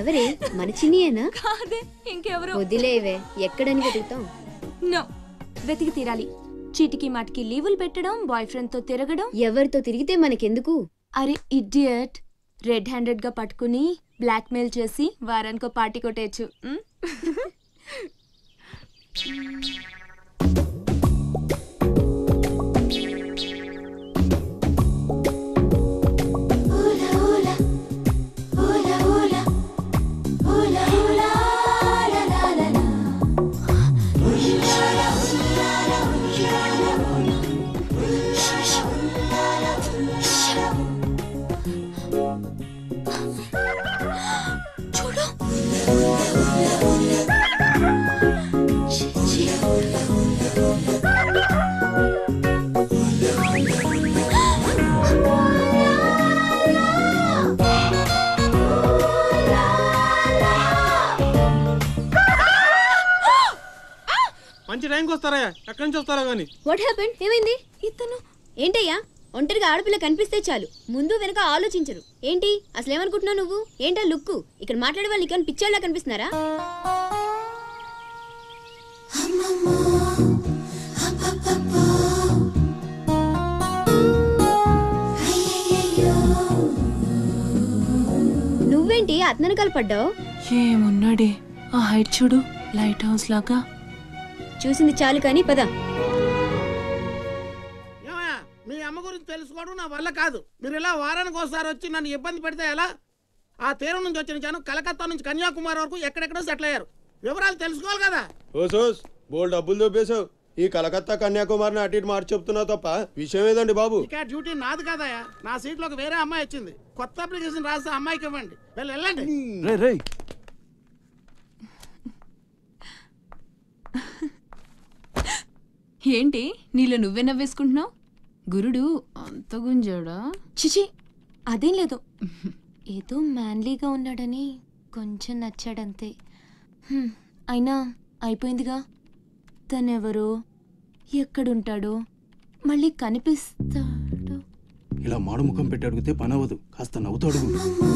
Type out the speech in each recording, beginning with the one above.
ఎవరే మన చిన్నియేనా కాదే ఇంకెవరు వదిలేవే ఎక్కడని వెతుకుతాం నో వెతికి తీరాలి చీటికి మాటికి లీవులు పెట్టడం బాయ్ ఫ్రెండ్ తో తిరగడం ఎవరితో తిరిగితే మనకెందుకు అరే ఇడియట్ రెడ్ హ్యాండెడ్ గా పట్టుకుని బ్లాక్ మెయిల్ చేసి వారానికో పార్టీ కొట్టేయచ్చు ఉమ్? మంచి టైంకి వస్తారా ఎక్కడి నుంచి వస్తారా కానీ వాట్ హ్యాపెన్ ఏమైంది ఇతను ఏంటయ్యా ఒంటరిగా ఆడపిల్ల కనిపిస్తే చాలు ముందు వెనక ఆలోచించరు ఏంటి అసలు ఏమనుకుంటున్నావు నువ్వు ఏంటా లుక్కు ఇక్కడ మాట్లాడే వాళ్ళు నీకేమైనా పిచ్చోళ్ళ కనిపిస్తున్నారా నువ్వేంటి అతనకాలు పడ్డావు ఏమున్నాడే ఆ హైట్ చూడు లైట్ హౌస్ లాగా చూసింది చాలు కానీ పద ఏమయ్యా మీ అమ్మ గురించి తెలుసుకోవడం నా వల్ల కాదు మీరు ఇలా వారానికి ఒకసారి వచ్చి నన్ను ఇబ్బంది పెడితే ఎలా ఆ తీరం నుంచి వచ్చిన జనం కలకత్తా నుంచి కన్యాకుమారి వరకు ఎక్కడెక్కడో సెటిల్ అయ్యారు వివరాలు తెలుసుకోవాలి కదా ఓ సోస్ బోల్ డబ్బులు దొబ్బేశావు ఈ కలకత్తా కన్యాకుమారిని అటు ఇటు మార్చి చెప్తున్నావు తప్ప విషయం ఏదండి బాబు ఇక డ్యూటీ నాది కాదయ్యా నా సీట్లోకి వేరే అమ్మాయి వచ్చింది కొత్త అప్లికేషన్ రాస్తే అమ్మాయికి ఇవ్వండి వెళ్ళి వెళ్ళండి రే రే ఏంటి నీలో నువ్వే నవ్వేసుకుంటున్నావు గురుడు అంత గుంజాడా చిచి అదేం లేదు ఏదో మ్యాన్లీగా ఉన్నాడని కొంచెం నచ్చాడంతే హ్మ్, అయినా అయిపోయిందిగా తనెవరో ఎక్కడుంటాడో మళ్ళీ కనిపిస్తాడో ఇలా మాడు ముఖం పెట్టి అడిగితే పని అవ్వదు కాస్త నవ్వుతూ అడుగు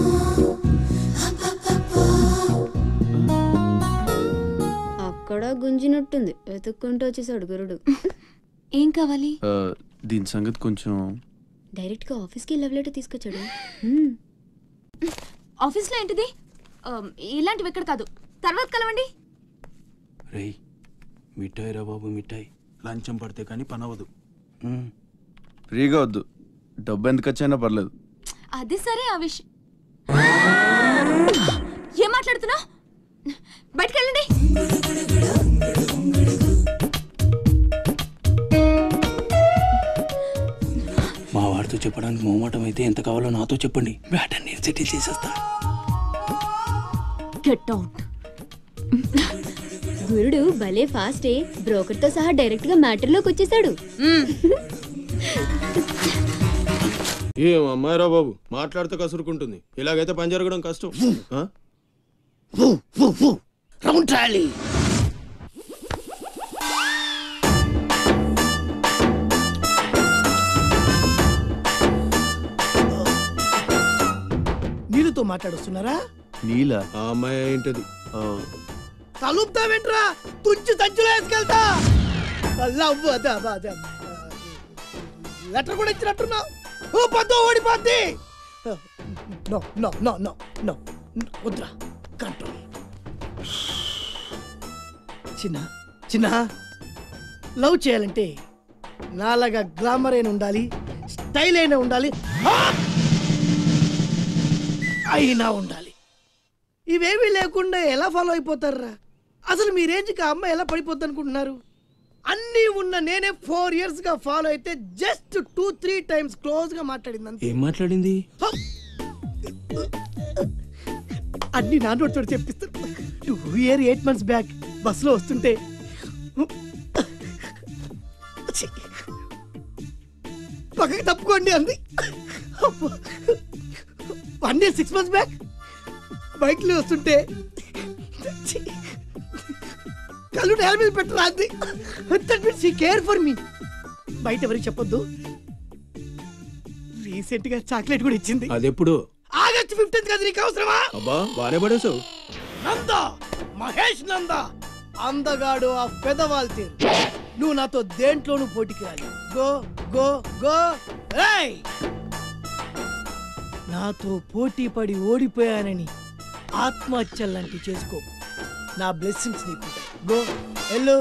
అక్కడ గుంజినట్టుంది వెతుక్కుంటూ వచ్చేసాడు గురుడు ఏం కావాలి ఆ, దీని సంగతి కొంచెం డైరెక్ట్ గా ఆఫీస్ కి లవ్ లెటర్ తీసుకొచ్చాడు హ్మ్. ఆఫీస్లో ఏంటిది ఆ, ఇలాంటివి ఎక్కడ కాదు తర్వాత కలవండి రేయ్ మిఠాయి రా బాబు మిఠాయి లంచం పడితే కానీ పని అవ్వదు ఉమ్. ఫ్రీగా వద్దు డబ్బు ఎంత ఖర్చైనా పర్లేదు అది సరే ఆ విషయం ఏం మాట్లాడుతున్నావు బయటకు వెళ్ళండి మా వాడితో చెప్పడానికి మొహమాటం అయితే ఎంత కావాలో నాతో చెప్పండి బ్యాటర్ నేను సెటిల్ చేసేస్తా గెట్ అవుట్ గురుడు భలే ఫాస్టే బ్రోకర్ తో సహా డైరెక్ట్ గా మ్యాటర్ లోకి వచ్చేసాడు ఏం అమ్మాయిరా బాబు మాట్లాడితే కసురుకుంటుంది ఇలాగైతే పని జరగడం కష్టం ఆ? రౌండ్ ట్రాలీ నీళ్ళతో మాట్లాడుస్తున్నారా నీలా ఆ అమ్మాయి ఏంటది ఆ, తలుపుతా వెంట్రా తుంచి సంచులో వేసుకెళ్తా లవ్ అదా అదా లెటర్ కూడా ఇచ్చినట్టున్నావు ఓ పద్దు ఓడిపోద్ది no no no no no వద్దురా కంట్రోల్ చిన్న చిన్న లవ్ చేయాలంటే నాలాగా గ్లామర్ అయిన ఉండాలి స్టైల్ అయినా ఉండాలి ఆ! అయినా ఉండాలి ఇవేమీ లేకుండా ఎలా ఫాలో అయిపోతారా అసలు మీ రేంజ్కి ఆ అమ్మాయి ఎలా పడిపోద్ది అనుకుంటున్నారు అన్నీ ఉన్న నేనే ఫోర్ ఇయర్స్ గా ఫాలో అయితే just two three times close గా మాట్లాడింది అంతే ఏం మాట్లాడింది అన్ని నా నోటితో చెప్పిస్తాను two year eight months back బస్సులో వస్తుంటే ఛీ! పక్కకి తప్పుకోండి అంది one year six months back బైక్లో వస్తుంటే ఛీ! కళ్ళు నేల మీద పెట్టరా అంది that means she care for me బయట ఎవరికి చెప్పొద్దు రీసెంట్ గా చాక్లెట్ కూడా ఇచ్చింది అది ఎప్పుడు ఆ ఆగస్ట్ ఫిఫ్టీన్త్ కదా నీకు అవసరమా అబ్బా బానే పడేసావు నంద మహేష్ నంద అందగాడు ఆ పెదవాల్ తీరు నువ్వు నాతో దేంట్లోనూ పోటీకి రాలి గో గో గో ఏయ్ నాతో పోటీ పడి ఓడిపోయానని ఆత్మహత్యలాంటి చేసుకో నా బ్లెస్సింగ్స్ నీకు గో ఎల్లు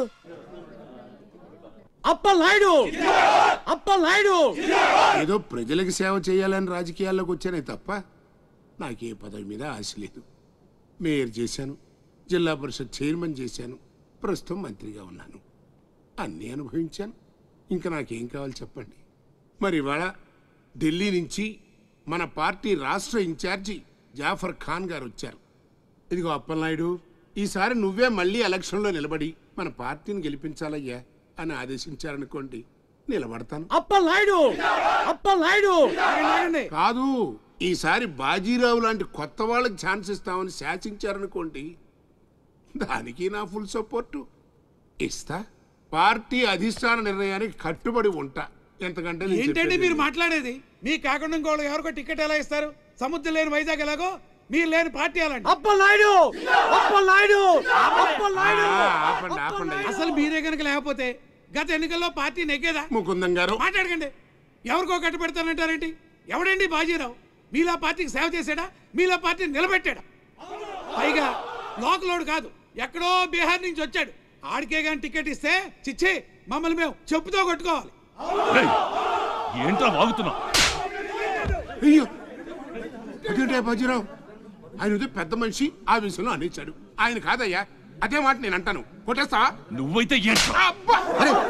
అప్పలాయుడు అప్పలాయుడు ఏదో ప్రజలకు సేవ చేయాలని రాజకీయాల్లోకి వచ్చానే తప్ప నాకే పదవి మీద ఆశ లేదు మేయర్ చేశాను జిల్లా పరిషత్ చైర్మన్ చేశాను ప్రస్తుతం మంత్రిగా ఉన్నాను అన్నీ అనుభవించాను ఇంకా నాకేం కావాలి చెప్పండి మరి ఇవాళ ఢిల్లీ నుంచి మన పార్టీ రాష్ట్ర ఇన్ఛార్జి జాఫర్ ఖాన్ గారు వచ్చారు ఇదిగో అప్పలనాయుడు ఈసారి నువ్వే మళ్ళీ ఎలక్షన్లో నిలబడి మన పార్టీని గెలిపించాలయ్యా అని ఆదేశించారనుకోండి నిలబడతాను అప్పలాయుడు అప్పలాయుడు కాదు ఈసారి బాజీరావు లాంటి కొత్త వాళ్ళకి ఛాన్స్ ఇస్తామని శాసించారనుకోండి దానికి నా ఫుల్ సపోర్టు ఇస్తా పార్టీ అధిష్టాన నిర్ణయానికి కట్టుబడి ఉంటా ఎంతకంటే నేను ఏంటండి చెప్పేది మీరు లేదు. మాట్లాడేది మీ కాకుండా ఇంకోళ్ళు ఎవరికో టికెట్ ఎలా ఇస్తారు సముద్రం లేని వైజాగ్ ఎలాగో మీరు లేని పార్టీ అలాంటి అప్పలాయుడు అప్పలాయుడు అప్పలాయుడు ఆ, ఆపండి ఆపండి అసలు మీరే కనుక లేకపోతే గత ఎన్నికల్లో పార్టీ నెగ్గేదా ముకుందం గారు మాట్లాడకండి ఎవరికో కట్టు పెడతానంటారేంటి ఎవడండి బాజీరావు మీలా పార్టీకి సేవ చేశాడా మీలా పార్టీని నిలబెట్టాడా పైగా లోకలోడు కాదు ఎక్కడో బీహార్ నుంచి వచ్చాడు ఆడికే కానీ టికెట్ ఇస్తే చిచ్చే మమ్మల్ని మేము చెప్పుతో కొట్టుకోవాలి ఏంట్రా వాగుతున్నావు అయ్యో అదేంటే బాజీరావు ఆయన ఏదో పెద్ద మనిషి ఆ విషయంలో అనేచ్చాడు ఆయన కాదయ్యా అదే మాట నేను అంటాను కొట్టేస్తా నువ్వైతే ఏంట్రా అబ్బా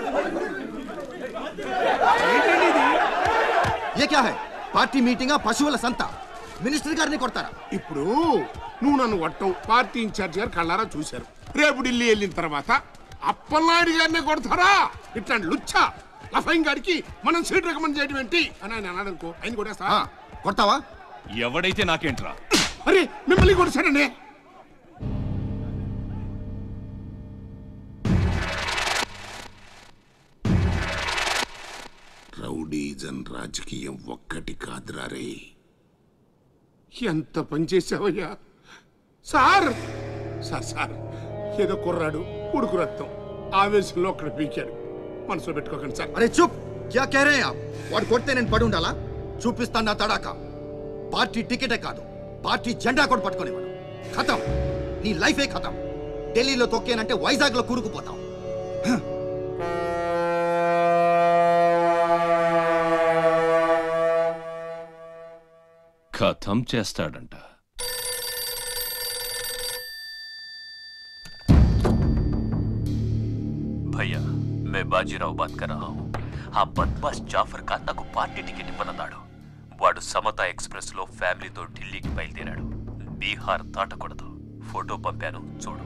ये क्या है పార్టీ మీటింగ్ పశువుల సంత మినిస్టర్ గారిని కొడతారా ఇప్పుడు నువ్వు నన్ను కొట్టం పార్టీ ఇన్ఛార్జ్ గారు కళ్ళారా చూశారు రేపు ఢిల్లీ వెళ్ళిన తర్వాత అప్పలనాయుడు గారిని కొడతారా ఇట్లాంటి లుచ్చా లఫైన్ గారికి మనం సీట్ రికమెండ్ చేయడం ఏంటి అని ఆయన అన్నాడు అనుకో ఆయన కొట్టేస్తా ఆ, కొడతావా ఎవడైతే నాకేంట్రా అరే మిమ్మల్ని కొట్టేశాడండి రౌడీజన్ రాజకీయం ఒక్కటి కాదురా రే ఎంత పనిచేసావయ్యా సార్ సార్ సార్ ఏదో కుర్రాడు ఉడుకు రక్తం ఆవేశంలో ఒక్కడ పీకాడు మనసులో పెట్టుకోకండి సార్ అరే చూప్ క్యా కह रहे हैं आप వాడు కొడితే నేను పడి ఉండాలా చూపిస్తాను నా తడాక పార్టీ టికెటే కాదు పార్టీ జెండా కూడా పట్టుకునేవాడు ఖతం నీ లైఫే ఖతం ఢిల్లీలో తొక్కేనంటే వైజాగ్ లో కూరుకుపోతాం కథం చేస్తాడంట भैया मैं बाजीराव बात कर रहा हूँ ఆ బద్మాస్ జాఫర్ ఖాన్ నాకు పార్టీ టికెట్ ఇవ్వనన్నాడు వాడు సమతా ఎక్స్ప్రెస్ లో ఫ్యామిలీతో ఢిల్లీకి బయలుదేరాడు బీహార్ దాటకూడదు ఫోటో పంపాను చూడు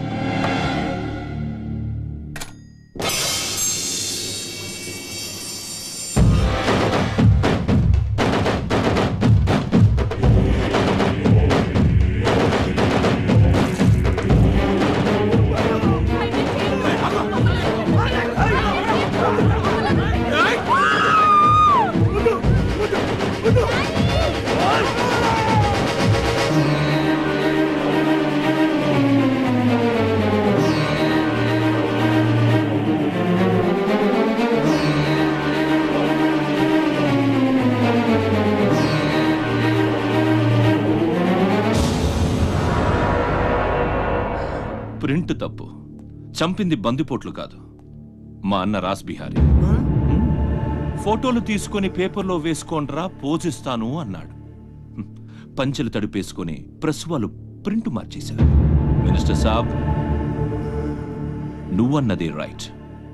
ప్రింట్ తప్పు చంపింది బందిపోట్లు కాదు మా అన్న రాస్ బిహారీ ఫోటోలు తీసుకొని పేపర్లో వేసుకోండ్రా పోజిస్తాను అన్నాడు హ్మ్. పంచెలు తడిపేసుకొని ప్రెస్ వాళ్ళు ప్రింట్ మార్చేశారు మినిస్టర్ సాబ్ నువ్వన్నది రైట్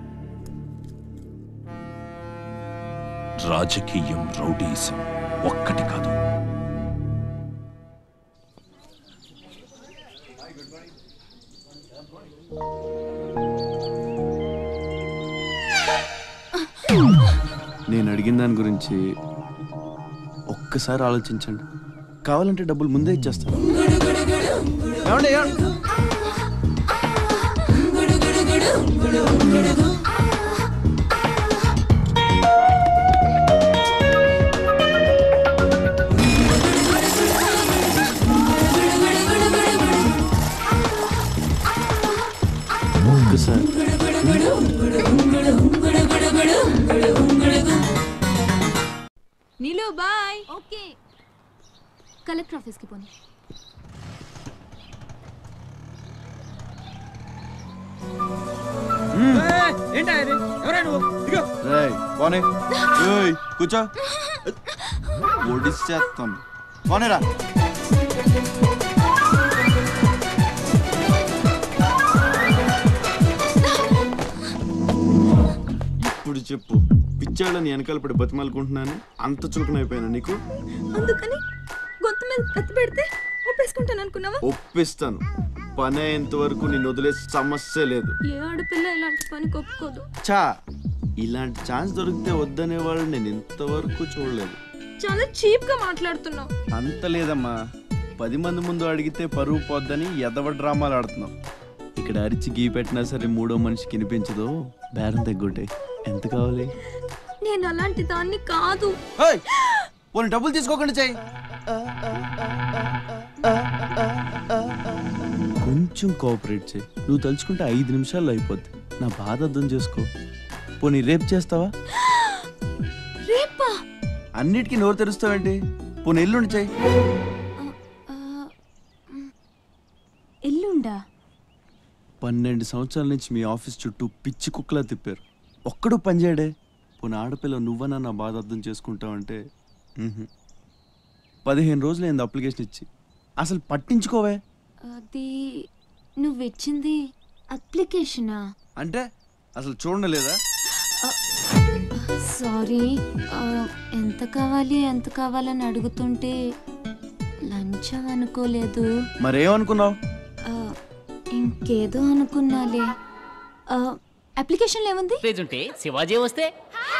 రాజకీయం రౌడీసం ఒక్కటి కాదు నేను అడిగిన దాని గురించి ఒక్కసారి ఆలోచించండి కావాలంటే డబ్బులు ముందే ఇచ్చేస్తాను ఏమండి ఏమండి? కలెక్టర్ ఆఫీస్కి పోనీ ఏంటా ఇది ఎవరా నువ్వు ఇదిగో రేయ్ పోనీ ఏయ్ కూర్చో ఒడిసేస్తాను పోనేరా ఇప్పుడు చెప్పు పిచ్చాళ్ళని వెనకాల పడి బతిమాలుకుంటున్నాను అంత చులకనైపోయాను నీకు అందుకని గొంతు మీద కత్తి పెడితే ఒప్పేసుకుంటాను అనుకున్నావా ఒప్పిస్తాను పని అయ్యేంత వరకు నేను వదిలే సమస్య లేదు ఏ ఆడపిల్ల ఇలాంటి పని ఒప్పుకోదు చా ఇలాంటి ఛాన్స్ దొరికితే వద్దనే వాళ్ళు నేను ఇంతవరకు చూడలేదు చాలా చీప్ గా మాట్లాడుతున్నావు అంత లేదమ్మా పది మంది ముందు అడిగితే పరువు పోద్దని ఎదవ డ్రామాలు ఆడుతున్నాం ఇక్కడ అరిచి గీ పెట్టినా సరే మూడో మనిషికి వినిపించదు బేరం తగ్గుంటే ఎంత కావాలి నేను అలాంటి దాన్ని కాదు పోనీ డబ్బులు తీసుకోకుండా చెయ్యి కొంచెం కోఆపరేట్ చేయి నువ్వు తలుచుకుంటే ఐదు నిమిషాల్లో అయిపోద్ది నా బాధ అర్థం చేసుకో పోనీ రేపు చేస్తావా రేపా అన్నిటికీ నోరు తెరుస్తావేంటి పోనీ ఎల్లుండి చెయ్యి ఎల్లుండా పన్నెండు సంవత్సరాల నుంచి మీ ఆఫీస్ చుట్టూ పిచ్చి కుక్కలా తిప్పారు ఒక్కడు పనిచేయడే పోనీ ఆడపిల్ల నువ్వనా నా బాధ అర్థం చేసుకుంటావంటే మ్హూ. పదిహేను రోజులు అయింది అప్లికేషన్ ఇచ్చి అసలు పట్టించుకోవే అది నువ్వు ఇచ్చింది అప్లికేషనా అంటే అసలు చూడలేదా సారీ ఆ, ఎంత కావాలి ఎంత కావాలని అడుగుతుంటే లంచం అనుకోలేదు మరేమనుకున్నావు ఆ, ఇంకేదో అనుకున్నాలే ఆ, అప్లికేషన్లో ఏముంది పేజ్ ఉంటే శివాజీ వస్తే